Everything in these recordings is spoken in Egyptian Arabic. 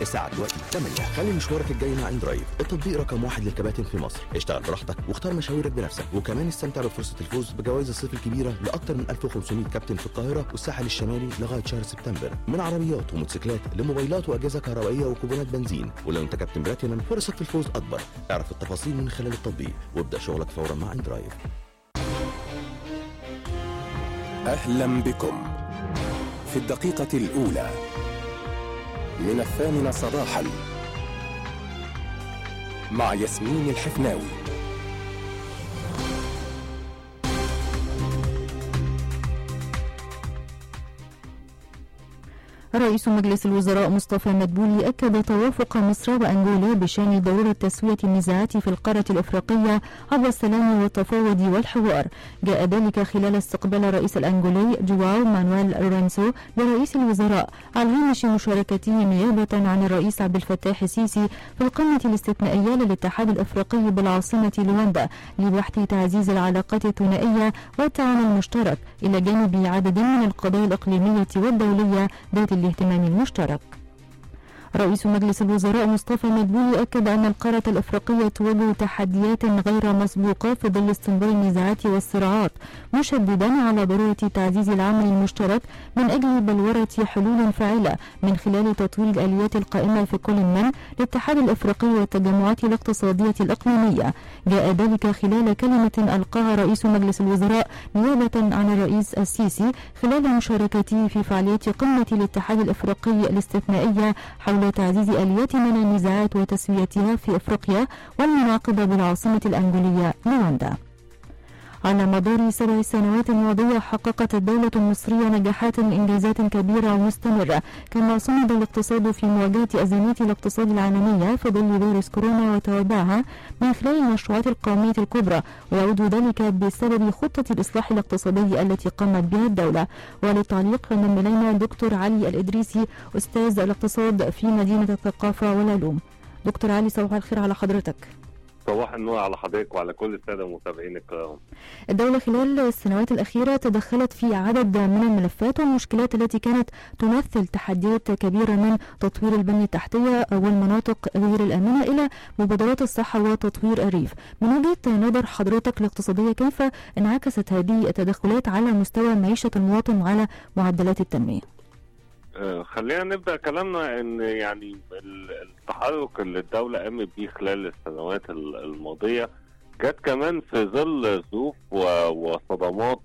الساعة دلوقتي 8 خلي مشوارك الجاي مع اندرايف التطبيق رقم واحد للكباتن في مصر اشتغل براحتك واختار مشاويرك بنفسك وكمان استمتع بفرصة الفوز بجوائز الصيف الكبيرة لأكثر من 1500 كابتن في القاهرة والساحل الشمالي لغاية شهر سبتمبر من عربيات وموتوسيكلات لموبايلات وأجهزة كهربائية وكوبونات بنزين ولو أنت كابتن بلاتينم فرصك في الفوز أكبر اعرف التفاصيل من خلال التطبيق وابدأ شغلك فورا مع اندرايف أهلا بكم في الدقيقة الأولى من الثامنة صباحا مع ياسمين الحفناوي رئيس مجلس الوزراء مصطفى مدبولي أكد توافق مصر وأنغولا بشأن ضرورة تسوية النزاعات في القارة الإفريقية عبر السلام والتفاوض والحوار جاء ذلك خلال استقبال الرئيس الأنغولي جواو مانويل لورينسو لرئيس الوزراء على هامش مشاركته نيابة عن الرئيس عبد الفتاح السيسي في القمة الاستثنائية للاتحاد الإفريقي بالعاصمة لواندا لبحث تعزيز العلاقات الثنائية والتعاون المشترك إلى جانب عدد من القضايا الإقليمية والدولية ذات الاهتمام المشترك رئيس مجلس الوزراء مصطفى مدبولي أكد أن القارة الأفريقية تواجه تحديات غير مسبوقة في ظل استمرار النزاعات والصراعات مشددا على ضرورة تعزيز العمل المشترك من أجل بلورة حلول فاعلة من خلال تطوير الآليات القائمة في كل من الاتحاد الأفريقي والتجمعات الاقتصادية الإقليمية جاء ذلك خلال كلمة ألقاها رئيس مجلس الوزراء نيابة عن الرئيس السيسي خلال مشاركته في فعاليات قمة الاتحاد الأفريقي الاستثنائية حول تعزيز آليات منع النزاعات وتسويتها في أفريقيا والمنعقدة بالعاصمة الأنجولية لواندا على مدار سبع سنوات ماضية حققت الدولة المصرية نجاحات وإنجازات كبيرة ومستمرة كما صمد الاقتصاد في مواجهة أزمات الاقتصاد العالمية في ظل فيروس كورونا وتوابعها من خلال المشروعات القومية الكبرى ويعود ذلك بسبب خطة الإصلاح الاقتصادي التي قامت بها الدولة وللتعليق من إلينا دكتور علي الإدريسي أستاذ الاقتصاد في مدينة الثقافة والعلوم دكتور علي صباح الخير على حضرتك صباح النور على حضرتك وعلى كل الساده المتابعين الكرام. الدولة خلال السنوات الأخيرة تدخلت في عدد من الملفات والمشكلات التي كانت تمثل تحديات كبيرة من تطوير البنية التحتية والمناطق غير الآمنة إلى مبادرات الصحة وتطوير الريف. من وجهة نظر حضرتك الاقتصادية كيف انعكست هذه التدخلات على مستوى معيشة المواطن وعلى معدلات التنمية؟ خلينا نبدا كلامنا ان يعني التحرك اللي الدوله قامت بيه خلال السنوات الماضيه جت كمان في ظل ظروف وصدمات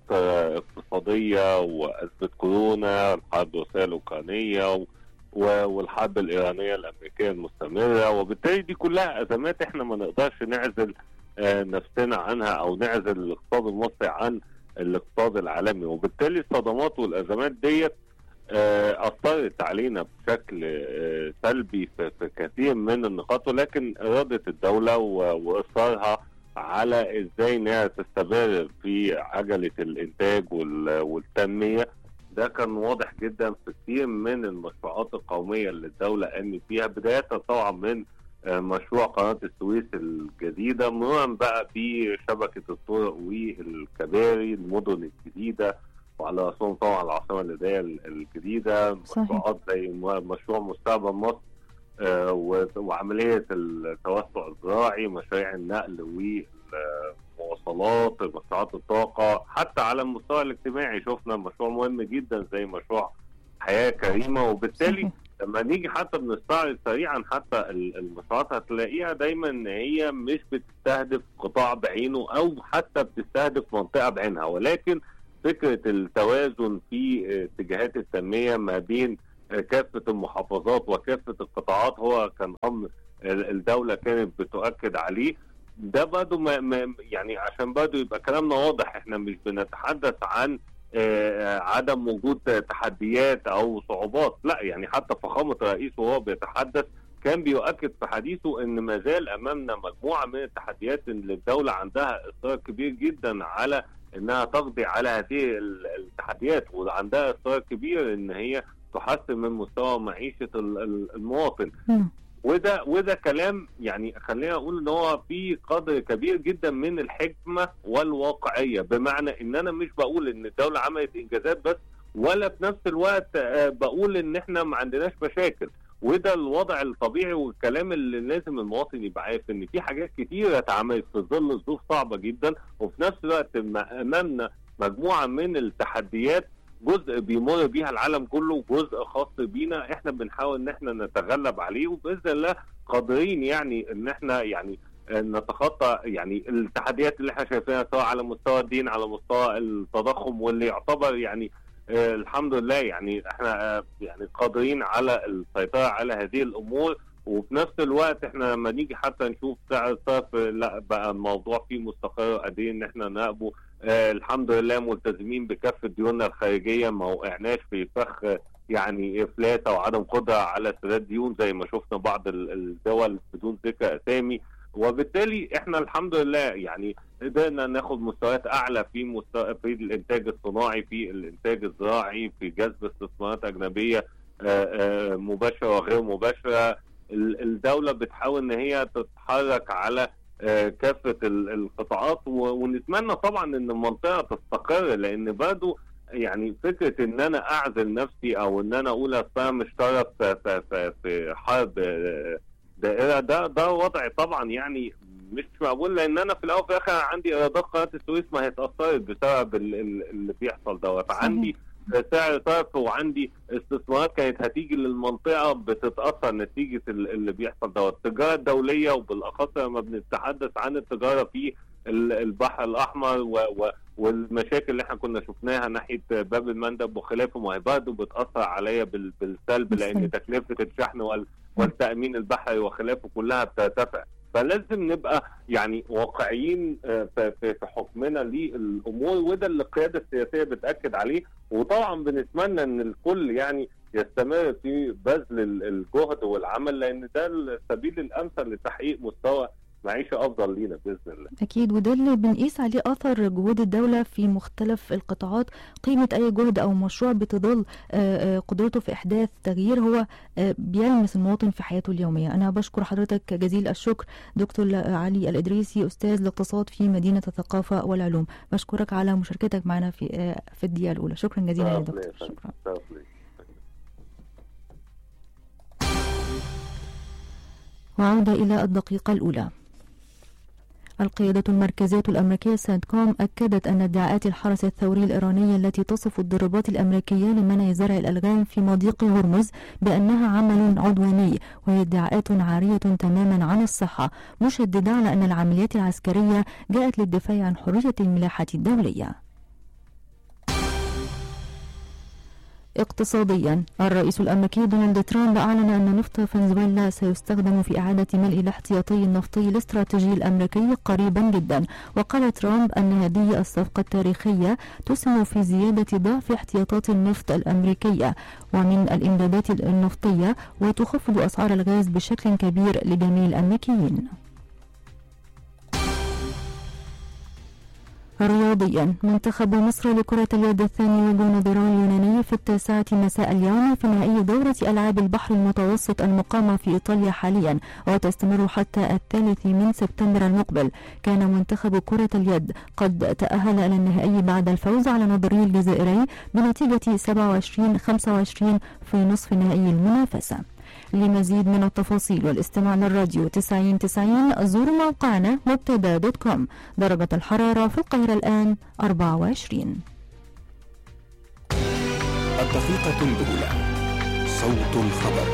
اقتصاديه وازمه كورونا الحرب الروسيه الاوكرانيه والحرب الايرانيه الامريكيه المستمره وبالتالي دي كلها ازمات احنا ما نقدرش نعزل نفسنا عنها او نعزل الاقتصاد المصري عن الاقتصاد العالمي وبالتالي الصدمات والازمات ديت اثرت علينا بشكل سلبي في كثير من النقاط ولكن اراده الدوله واصرارها على ازاي انها تستمر في عجله الانتاج والتنميه ده كان واضح جدا في كثير من المشروعات القوميه اللي الدوله قامت بيها بدايه طبعا من مشروع قناه السويس الجديده مرورا بقى بشبكه الطرق والكباري المدن الجديده وعلى راسهم طبعا العاصمه الاداريه الجديده مشروعات زي مشروع مستقبل مصر آه وعمليه التوسع الزراعي مشاريع النقل والمواصلات مشروعات الطاقه حتى على المستوى الاجتماعي شفنا مشروع مهم جدا زي مشروع حياه كريمه وبالتالي صحيح. لما نيجي حتى بنستعرض سريعا حتى المشروعات هتلاقيها دايما ان هي مش بتستهدف قطاع بعينه او حتى بتستهدف منطقه بعينها ولكن فكره التوازن في اتجاهات التنميه ما بين كافه المحافظات وكافه القطاعات هو كان امر الدوله كانت بتؤكد عليه ده برضه ما ما يعني عشان برضه يبقى كلامنا واضح احنا مش بنتحدث عن عدم وجود تحديات او صعوبات لا يعني حتى فخامه الرئيس وهو بيتحدث كان بيؤكد في حديثه ان ما زال امامنا مجموعه من التحديات اللي الدوله عندها اصرار كبير جدا على انها تقضي على هذه التحديات وعندها اصرار كبير ان هي تحسن من مستوى معيشه المواطن وده وده كلام يعني خلينا اقول ان هو في قدر كبير جدا من الحكمه والواقعيه بمعنى ان انا مش بقول ان الدوله عملت انجازات بس ولا في نفس الوقت بقول ان احنا ما عندناش مشاكل وده الوضع الطبيعي والكلام اللي لازم المواطن يبقى عارف ان في حاجات كتيره اتعملت في ظل ظروف صعبه جدا وفي نفس الوقت ما- امامنا مجموعه من التحديات جزء بيمر بيها العالم كله وجزء خاص بينا احنا بنحاول ان احنا نتغلب عليه وباذن الله قادرين يعني ان احنا يعني نتخطى يعني التحديات اللي احنا شايفينها سواء على مستوى الدين على مستوى التضخم واللي يعتبر يعني آه الحمد لله يعني احنا آه يعني قادرين على السيطره على هذه الامور وفي نفس الوقت احنا لما نيجي حتى نشوف سعر الصرف لا بقى الموضوع فيه مستقر قادرين ان احنا نراقبه آه الحمد لله ملتزمين بكافه ديوننا الخارجيه ما وقعناش في فخ يعني افلاس او عدم قدره على سداد ديون زي ما شفنا بعض ال- الدول بدون ذكر اسامي وبالتالي احنا الحمد لله يعني قدرنا ناخد مستويات اعلى في مستوى في الانتاج الصناعي في الانتاج الزراعي في جذب استثمارات اجنبيه آه، آه، مباشره وغير مباشره ال- الدوله بتحاول ان هي تتحرك على آه، كافه ال- القطاعات و- ونتمنى طبعا ان المنطقه تستقر لان برضه يعني فكره ان انا اعزل نفسي او ان انا اقول اصل انا مش طرف في, في, في, في حرب آه، دائره ده ده وضع طبعا يعني مش مقبول لان انا في الاول وفي الاخر عندي ايرادات قناه السويس ما هي اتاثرت بسبب ال- ال- اللي بيحصل دوت عندي سعر صرف وعندي استثمارات كانت هتيجي للمنطقه بتتاثر نتيجه ال- اللي بيحصل دوت التجاره الدوليه وبالاخص لما بنتحدث عن التجاره في ال- البحر الاحمر و و والمشاكل اللي احنا كنا شفناها ناحيه باب المندب وخلافه ما هي برضه بتاثر عليا بال- بالسلب لان بالسلب. تكلفه الشحن وال- والتامين البحري وخلافه كلها بترتفع فلازم نبقى يعني واقعيين آه، في في- في حكمنا للامور وده اللي القياده السياسيه بتاكد عليه وطبعا بنتمنى ان الكل يعني يستمر في بذل ال- الجهد والعمل لان ده السبيل الامثل لتحقيق مستوى معيشه افضل لينا باذن الله. أكيد وده اللي بنقيس عليه أثر جهود الدولة في مختلف القطاعات قيمة أي جهد أو مشروع بتظل آه، آه، قدرته في إحداث تغيير هو آه، بيلمس المواطن في حياته اليومية أنا بشكر حضرتك جزيل الشكر دكتور علي الإدريسي أستاذ الاقتصاد في مدينة الثقافة والعلوم بشكرك على مشاركتك معنا في آه، في الدقيقة الأولى شكرا جزيلا يا شرف ليا دكتور يا فندم. شكرا شرف ليا. وعودة إلى الدقيقة الأولى القيادة المركزية الأمريكية سانت كوم أكدت أن ادعاءات الحرس الثوري الإيراني التي تصف الضربات الأمريكية لمنع زرع الألغام في مضيق هرمز بأنها عمل عدواني وهي ادعاءات عارية تماما عن الصحة مشددة على أن العمليات العسكرية جاءت للدفاع عن حرية الملاحة الدولية اقتصاديا الرئيس الأمريكي دونالد ترامب أعلن أن نفط فنزويلا سيستخدم في إعادة ملء الاحتياطي النفطي الاستراتيجي الأمريكي قريبا جدا وقال ترامب أن هذه الصفقة التاريخية تسهم في زيادة ضعف احتياطات النفط الأمريكية ومن الإمدادات النفطية وتخفض أسعار الغاز بشكل كبير لجميع الأمريكيين رياضيا منتخب مصر لكرة اليد الثاني وجه نظيره اليوناني في التاسعة مساء اليوم في نهائي دورة ألعاب البحر المتوسط المقامة في إيطاليا حاليا وتستمر حتى الثالث من سبتمبر المقبل كان منتخب كرة اليد قد تأهل إلى النهائي بعد الفوز على نظيره الجزائري بنتيجة 27-25 في نصف نهائي المنافسة لمزيد من التفاصيل والاستماع للراديو 90 90 زوروا موقعنا مبتدا دوت كوم درجة الحرارة في القاهرة الآن 24 الدقيقة الأولى صوت الخبر